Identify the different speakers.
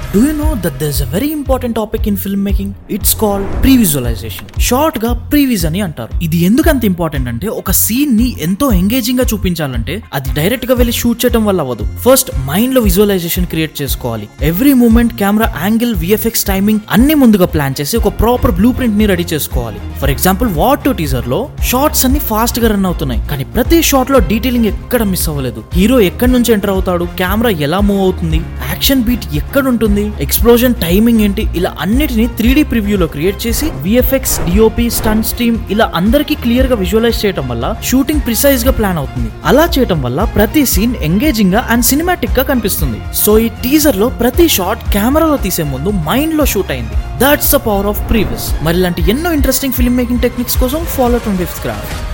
Speaker 1: do you know that there is a very important topic in film making it's called pre visualization short గా previz అని అంటారు ఇది ఎందుకు అంత important అంటే ఒక సీన్ ని ఎంతో ఎంగేజింగ్ గా చూపించాలంటే అది డైరెక్ట్ గా వెళ్ళి షూట్ చేయడం వల్ల అవ్వదు ఫస్ట్ మైండ్ లో విజువలైజేషన్ క్రియేట్ చేసుకోవాలి every moment camera angle VFX timing అన్ని ముందుగా ప్లాన్ చేసి ఒక ప్రాపర్ బ్లూ ప్రింట్ ని రెడీ చేసుకోవాలి for example what to teaser లో షార్ట్స్ అన్ని ఫాస్ట్ గా రన్ అవుతున్నాయి కానీ ప్రతి షాట్ లో డీటెయిలింగ్ ఎక్కడ మిస్ అవ్వలేదు హీరో ఎక్కడి నుంచి ఎంటర్ అవుతాడు కెమెరా ఎలా మూవ్ అవుతుంది యాక్షన్ బీట్ ఎక్కడ ఉంటుంది ఎక్స్ప్లోజన్ టైమింగ్ ఏంటి ఇలా అన్నిటిని త్రీ డి ప్రివ్యూలో క్రియేట్ చేసి విఎఫ్ఎక్స్ డిఓపి స్టంట్ టీమ్ ఇలా అందరికీ క్లియర్ గా విజువలైజ్ చేయడం వల్ల షూటింగ్ ప్రిసైజ్ గా ప్లాన్ అవుతుంది అలా చేయడం వల్ల ప్రతి సీన్ ఎంగేజింగ్ గా అండ్ సినిమాటిక్ గా కనిపిస్తుంది సో ఈ టీజర్ లో ప్రతి షాట్ కెమెరాలో తీసే ముందు మైండ్ లో షూట్ అయింది that's the power of previs మరి ఇలాంటి ఎన్నో ఇంట్రెస్టింగ్ ఫిల్మ్ మేకింగ్ టెక్నిక్స్ కోసం ఫాలో ట్వంటీ ఫిఫ్త్